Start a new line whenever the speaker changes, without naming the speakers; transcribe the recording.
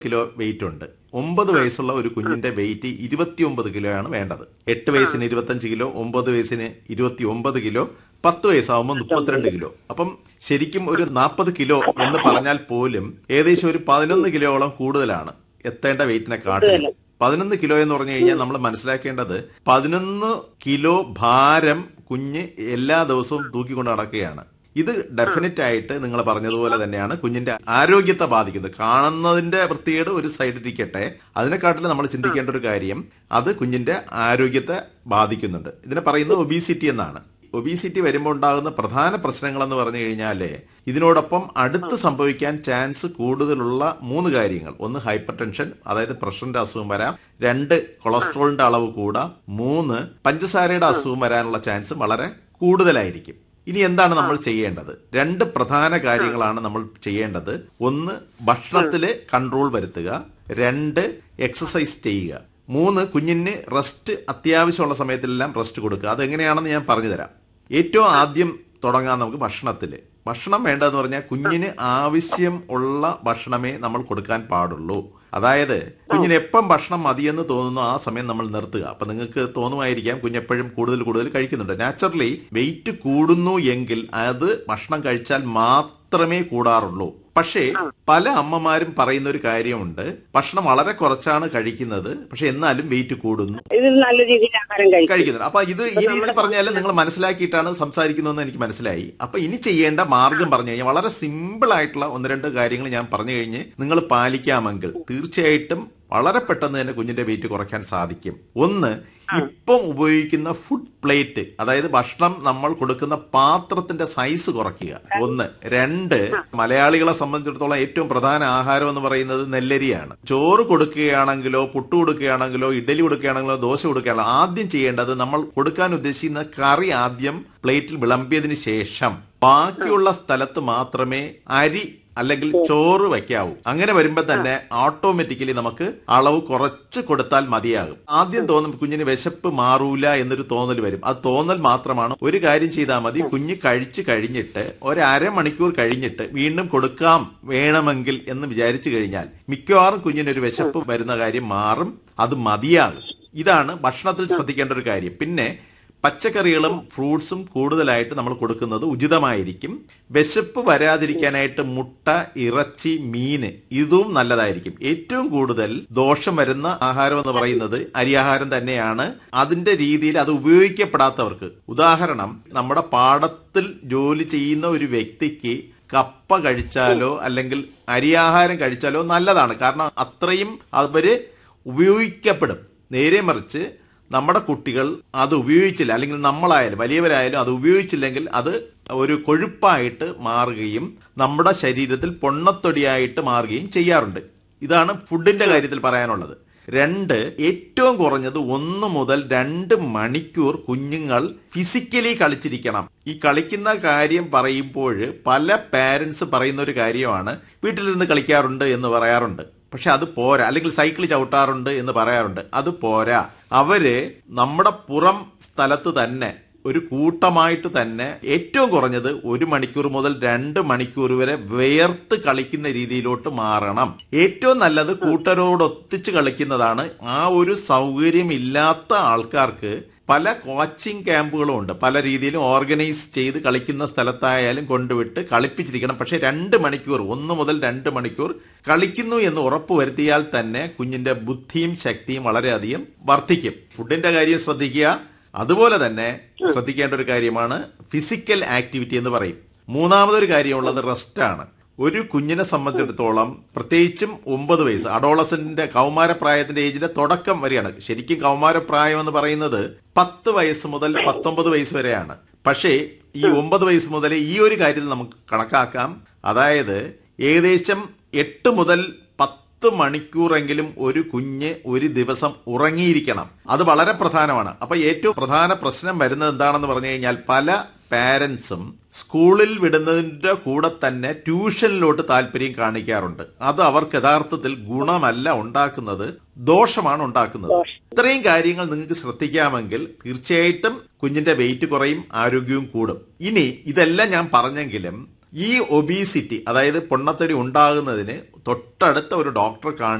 kilo weight ഉണ്ട് ഒമ്പത് വയസ്സുള്ള ഒരു കുഞ്ഞിന്റെ വെയിറ്റ് ഇരുപത്തിയൊമ്പത് കിലോയാണ് വേണ്ടത് എട്ട് വയസ്സിന് ഇരുപത്തഞ്ച് കിലോ ഒമ്പത് വയസ്സിന് ഇരുപത്തി ഒമ്പത് കിലോ പത്ത് വയസ്സാവുമ്പോൾ മുപ്പത്തിരണ്ട് കിലോ അപ്പം ശരിക്കും ഒരു നാൽപ്പത് കിലോ എന്ന് പറഞ്ഞാൽ പോലും ഏകദേശം ഒരു പതിനൊന്ന് കിലോയോളം കൂടുതലാണ് എത്തേണ്ട വെയിറ്റിനെ കാട്ടിലും പതിനൊന്ന് കിലോ എന്ന് പറഞ്ഞു കഴിഞ്ഞാൽ നമ്മൾ മനസ്സിലാക്കേണ്ടത് പതിനൊന്ന് കിലോ ഭാരം കുഞ്ഞ് എല്ലാ ദിവസവും തൂക്കിക്കൊണ്ട് നടക്കുകയാണ് ഇത് ഡെഫിനറ്റ് ആയിട്ട് നിങ്ങൾ പറഞ്ഞതുപോലെ തന്നെയാണ് കുഞ്ഞിന്റെ ആരോഗ്യത്തെ ബാധിക്കുന്നത് കാണുന്നതിന്റെ വൃത്തിയുടെ ഒരു സൈഡിലിരിക്കട്ടെ അതിനെക്കാട്ടിലും നമ്മൾ ചിന്തിക്കേണ്ട ഒരു കാര്യം അത് കുഞ്ഞിന്റെ ആരോഗ്യത്തെ ബാധിക്കുന്നുണ്ട് ഇതിനെ പറയുന്നത് ഒബീസിറ്റി എന്നാണ് ഒബീസിറ്റി വരുമ്പോൾ ഉണ്ടാകുന്ന പ്രധാന പ്രശ്നങ്ങൾ എന്ന് പറഞ്ഞു കഴിഞ്ഞാൽ ഇതിനോടൊപ്പം അടുത്ത് സംഭവിക്കാൻ ചാൻസ് കൂടുതലുള്ള മൂന്ന് കാര്യങ്ങൾ ഒന്ന് ഹൈപ്പർ ടെൻഷൻ അതായത് പ്രഷറിന്റെ അസുഖം വരാം രണ്ട് കൊളസ്ട്രോളിന്റെ അളവ് കൂടാം മൂന്ന് പഞ്ചസാരയുടെ അസുഖം വരാനുള്ള ചാൻസ് വളരെ കൂടുതലായിരിക്കും ഇനി എന്താണ് നമ്മൾ ചെയ്യേണ്ടത് രണ്ട് പ്രധാന കാര്യങ്ങളാണ് നമ്മൾ ചെയ്യേണ്ടത് ഒന്ന് ഭക്ഷണത്തിൽ കൺട്രോൾ വരുത്തുക രണ്ട് എക്സസൈസ് ചെയ്യുക മൂന്ന് കുഞ്ഞിന് റെസ്റ്റ് അത്യാവശ്യമുള്ള സമയത്തെല്ലാം റെസ്റ്റ് കൊടുക്കുക അതെങ്ങനെയാണെന്ന് ഞാൻ പറഞ്ഞു തരാം ഏറ്റവും ആദ്യം തുടങ്ങാൻ നമുക്ക് ഭക്ഷണത്തിൽ ഭക്ഷണം വേണ്ടതെന്ന് പറഞ്ഞാൽ കുഞ്ഞിന് ആവശ്യം ഉള്ള ഭക്ഷണമേ നമ്മൾ കൊടുക്കാൻ പാടുള്ളൂ അതായത് കുഞ്ഞിന് എപ്പം ഭക്ഷണം മതിയെന്ന് തോന്നുന്നു ആ സമയം നമ്മൾ നിർത്തുക അപ്പൊ നിങ്ങൾക്ക് തോന്നുമായിരിക്കാം കുഞ്ഞെപ്പോഴും കൂടുതൽ കൂടുതൽ കഴിക്കുന്നുണ്ട് നാച്ചുറലി വെയിറ്റ് കൂടുന്നു എങ്കിൽ അത് ഭക്ഷണം കഴിച്ചാൽ മാത്രമേ കൂടാറുള്ളൂ പക്ഷേ പല അമ്മമാരും പറയുന്ന ഒരു കാര്യമുണ്ട് ഭക്ഷണം വളരെ കുറച്ചാണ് കഴിക്കുന്നത് പക്ഷെ എന്നാലും വെയിറ്റ് കൂടുന്നു
ഇത് നല്ല രീതിയിൽ ആഹാരം കഴിക്കും
കഴിക്കുന്നുണ്ട് അപ്പൊ ഇത് ഈ രീതിയിൽ പറഞ്ഞാൽ നിങ്ങൾ മനസ്സിലാക്കിയിട്ടാണ് സംസാരിക്കുന്നതെന്ന് എനിക്ക് മനസ്സിലായി അപ്പൊ ഇനി ചെയ്യേണ്ട മാർഗം പറഞ്ഞു കഴിഞ്ഞാൽ വളരെ സിമ്പിൾ ആയിട്ടുള്ള ഒന്ന് രണ്ട് കാര്യങ്ങൾ ഞാൻ പറഞ്ഞു കഴിഞ്ഞ് നിങ്ങൾ പാലിക്കാമെങ്കിൽ തീർച്ചയായിട്ടും വളരെ പെട്ടെന്ന് തന്നെ കുഞ്ഞിന്റെ വെയിറ്റ് കുറയ്ക്കാൻ സാധിക്കും ഒന്ന് ഇപ്പം ഉപയോഗിക്കുന്ന ഫുഡ് പ്ലേറ്റ് അതായത് ഭക്ഷണം നമ്മൾ കൊടുക്കുന്ന പാത്രത്തിന്റെ സൈസ് കുറയ്ക്കുക ഒന്ന് രണ്ട് മലയാളികളെ സംബന്ധിച്ചിടത്തോളം ഏറ്റവും പ്രധാന ആഹാരം എന്ന് പറയുന്നത് നെല്ലരിയാണ് ചോറ് കൊടുക്കുകയാണെങ്കിലോ പുട്ട് കൊടുക്കുകയാണെങ്കിലോ ഇഡലി കൊടുക്കുകയാണെങ്കിലോ ദോശ കൊടുക്കുകയാണെങ്കിലോ ആദ്യം ചെയ്യേണ്ടത് നമ്മൾ കൊടുക്കാൻ ഉദ്ദേശിക്കുന്ന കറി ആദ്യം പ്ലേറ്റിൽ വിളമ്പിയതിനു ശേഷം ബാക്കിയുള്ള സ്ഥലത്ത് മാത്രമേ അരി അല്ലെങ്കിൽ ചോറ് വയ്ക്കാവൂ അങ്ങനെ വരുമ്പോൾ തന്നെ ഓട്ടോമാറ്റിക്കലി നമുക്ക് അളവ് കുറച്ച് കൊടുത്താൽ മതിയാകും ആദ്യം തോന്നും കുഞ്ഞിന് വിശപ്പ് മാറൂല എന്നൊരു തോന്നൽ വരും അത് തോന്നൽ മാത്രമാണ് ഒരു കാര്യം ചെയ്താൽ മതി കുഞ്ഞ് കഴിച്ചു കഴിഞ്ഞിട്ട് ഒരു അരമണിക്കൂർ കഴിഞ്ഞിട്ട് വീണ്ടും കൊടുക്കാം വേണമെങ്കിൽ എന്ന് വിചാരിച്ചു കഴിഞ്ഞാൽ മിക്കവാറും കുഞ്ഞിനൊരു വിശപ്പ് വരുന്ന കാര്യം മാറും അത് മതിയാകും ഇതാണ് ഭക്ഷണത്തിൽ ശ്രദ്ധിക്കേണ്ട ഒരു കാര്യം പിന്നെ പച്ചക്കറികളും ഫ്രൂട്ട്സും കൂടുതലായിട്ട് നമ്മൾ കൊടുക്കുന്നത് ഉചിതമായിരിക്കും വിശപ്പ് വരാതിരിക്കാനായിട്ട് മുട്ട ഇറച്ചി മീന് ഇതും നല്ലതായിരിക്കും ഏറ്റവും കൂടുതൽ ദോഷം വരുന്ന ആഹാരം എന്ന് പറയുന്നത് അരിയാഹാരം തന്നെയാണ് അതിന്റെ രീതിയിൽ അത് ഉപയോഗിക്കപ്പെടാത്തവർക്ക് ഉദാഹരണം നമ്മുടെ പാടത്തിൽ ജോലി ചെയ്യുന്ന ഒരു വ്യക്തിക്ക് കപ്പ കഴിച്ചാലോ അല്ലെങ്കിൽ അരിയാഹാരം കഴിച്ചാലോ നല്ലതാണ് കാരണം അത്രയും അവര് ഉപയോഗിക്കപ്പെടും നേരെ മറിച്ച് നമ്മുടെ കുട്ടികൾ അത് ഉപയോഗിച്ചില്ല അല്ലെങ്കിൽ നമ്മളായാലും വലിയവരായാലും അത് ഉപയോഗിച്ചില്ലെങ്കിൽ അത് ഒരു കൊഴുപ്പായിട്ട് മാറുകയും നമ്മുടെ ശരീരത്തിൽ പൊണ്ണത്തൊടിയായിട്ട് മാറുകയും ചെയ്യാറുണ്ട് ഇതാണ് ഫുഡിന്റെ കാര്യത്തിൽ പറയാനുള്ളത് രണ്ട് ഏറ്റവും കുറഞ്ഞത് ഒന്ന് മുതൽ രണ്ട് മണിക്കൂർ കുഞ്ഞുങ്ങൾ ഫിസിക്കലി കളിച്ചിരിക്കണം ഈ കളിക്കുന്ന കാര്യം പറയുമ്പോൾ പല പാരന്റ്സ് പറയുന്ന ഒരു കാര്യമാണ് വീട്ടിലിരുന്ന് കളിക്കാറുണ്ട് എന്ന് പറയാറുണ്ട് പക്ഷെ അത് പോരാ അല്ലെങ്കിൽ സൈക്കിൾ ചവിട്ടാറുണ്ട് എന്ന് പറയാറുണ്ട് അത് പോരാ അവര് നമ്മുടെ പുറം സ്ഥലത്ത് തന്നെ ഒരു കൂട്ടമായിട്ട് തന്നെ ഏറ്റവും കുറഞ്ഞത് ഒരു മണിക്കൂർ മുതൽ രണ്ട് മണിക്കൂർ വരെ വേർത്ത് കളിക്കുന്ന രീതിയിലോട്ട് മാറണം ഏറ്റവും നല്ലത് കൂട്ടരോട് ഒത്തിച്ച് കളിക്കുന്നതാണ് ആ ഒരു സൗകര്യം ഇല്ലാത്ത ആൾക്കാർക്ക് പല കോച്ചിങ് ക്യാമ്പുകളും ഉണ്ട് പല രീതിയിലും ഓർഗനൈസ് ചെയ്ത് കളിക്കുന്ന സ്ഥലത്തായാലും കൊണ്ടുവിട്ട് കളിപ്പിച്ചിരിക്കണം പക്ഷെ രണ്ട് മണിക്കൂർ ഒന്ന് മുതൽ രണ്ട് മണിക്കൂർ കളിക്കുന്നു എന്ന് ഉറപ്പ് വരുത്തിയാൽ തന്നെ കുഞ്ഞിന്റെ ബുദ്ധിയും ശക്തിയും വളരെയധികം വർദ്ധിക്കും ഫുഡിന്റെ കാര്യം ശ്രദ്ധിക്കുക അതുപോലെ തന്നെ ശ്രദ്ധിക്കേണ്ട ഒരു കാര്യമാണ് ഫിസിക്കൽ ആക്ടിവിറ്റി എന്ന് പറയും മൂന്നാമതൊരു കാര്യമുള്ളത് റെസ്റ്റ് ആണ് ഒരു കുഞ്ഞിനെ സംബന്ധിച്ചിടത്തോളം പ്രത്യേകിച്ചും ഒമ്പത് വയസ്സ് അഡോളസന്റിന്റെ കൗമാരപ്രായത്തിന്റെ ഏജിന്റെ തുടക്കം വരെയാണ് ശരിക്കും കൗമാരപ്രായം എന്ന് പറയുന്നത് പത്ത് വയസ്സ് മുതൽ പത്തൊമ്പത് വയസ്സ് വരെയാണ് പക്ഷേ ഈ ഒമ്പത് വയസ്സ് മുതൽ ഈ ഒരു കാര്യത്തിൽ നമുക്ക് കണക്കാക്കാം അതായത് ഏകദേശം എട്ട് മുതൽ പത്ത് മണിക്കൂറെങ്കിലും ഒരു കുഞ്ഞ് ഒരു ദിവസം ഉറങ്ങിയിരിക്കണം അത് വളരെ പ്രധാനമാണ് അപ്പൊ ഏറ്റവും പ്രധാന പ്രശ്നം വരുന്നത് എന്താണെന്ന് പറഞ്ഞു കഴിഞ്ഞാൽ പല പാരൻസും സ്കൂളിൽ വിടുന്നതിന്റെ കൂടെ തന്നെ ട്യൂഷനിലോട്ട് താല്പര്യം കാണിക്കാറുണ്ട് അത് അവർക്ക് യഥാർത്ഥത്തിൽ ഗുണമല്ല ഉണ്ടാക്കുന്നത് ദോഷമാണ് ഉണ്ടാക്കുന്നത് ഇത്രയും കാര്യങ്ങൾ നിങ്ങൾക്ക് ശ്രദ്ധിക്കാമെങ്കിൽ തീർച്ചയായിട്ടും കുഞ്ഞിന്റെ വെയിറ്റ് കുറയും ആരോഗ്യവും കൂടും ഇനി ഇതെല്ലാം ഞാൻ പറഞ്ഞെങ്കിലും ഈ ഒബീസിറ്റി അതായത് പൊണ്ണത്തടി ഉണ്ടാകുന്നതിന് തൊട്ടടുത്ത ഒരു ഡോക്ടറെ കാണി